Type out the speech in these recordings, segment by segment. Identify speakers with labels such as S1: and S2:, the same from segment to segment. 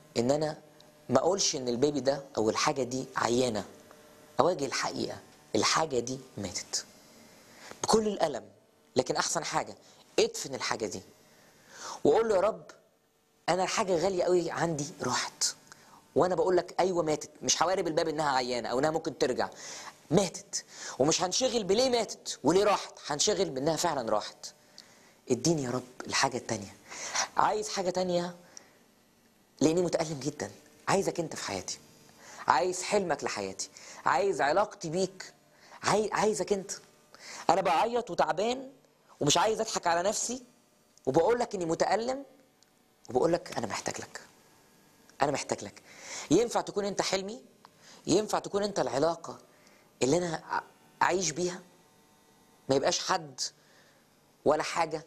S1: ان انا ما اقولش ان البيبي ده او الحاجه دي عيانه اواجه الحقيقه الحاجه دي ماتت بكل الالم لكن احسن حاجه ادفن الحاجه دي واقول له يا رب انا الحاجه غاليه قوي عندي راحت وانا بقول لك ايوه ماتت مش هوارب الباب انها عيانه او انها ممكن ترجع ماتت ومش هنشغل بليه ماتت وليه راحت هنشغل بانها فعلا راحت اديني يا رب الحاجه التانيه عايز حاجه تانيه لاني متالم جدا عايزك انت في حياتي عايز حلمك لحياتي عايز علاقتي بيك عاي... عايزك انت انا بعيط وتعبان ومش عايز اضحك على نفسي وبقول لك اني متالم وبقول لك انا محتاج لك انا محتاج لك ينفع تكون انت حلمي ينفع تكون انت العلاقه اللي انا أ- اعيش بيها ما يبقاش حد ولا حاجه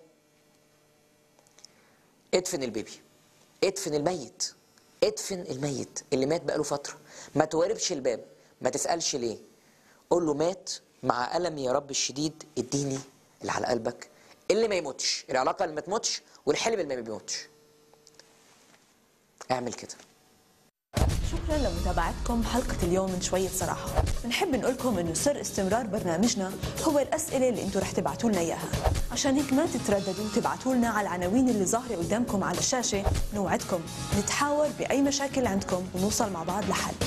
S1: ادفن البيبي ادفن الميت ادفن الميت اللي مات بقاله فتره ما تواربش الباب ما تسالش ليه قول له مات مع ألمي يا رب الشديد اديني اللي على قلبك اللي ما يموتش العلاقه اللي ما تموتش والحلم اللي ما بيموتش اعمل كده
S2: شكرا لمتابعتكم حلقة اليوم من شوية صراحة بنحب نقولكم انه سر استمرار برنامجنا هو الأسئلة اللي انتم رح تبعتوا لنا إياها عشان هيك ما تترددوا تبعتوا لنا على العناوين اللي ظاهرة قدامكم على الشاشة نوعدكم نتحاور بأي مشاكل عندكم ونوصل مع بعض لحل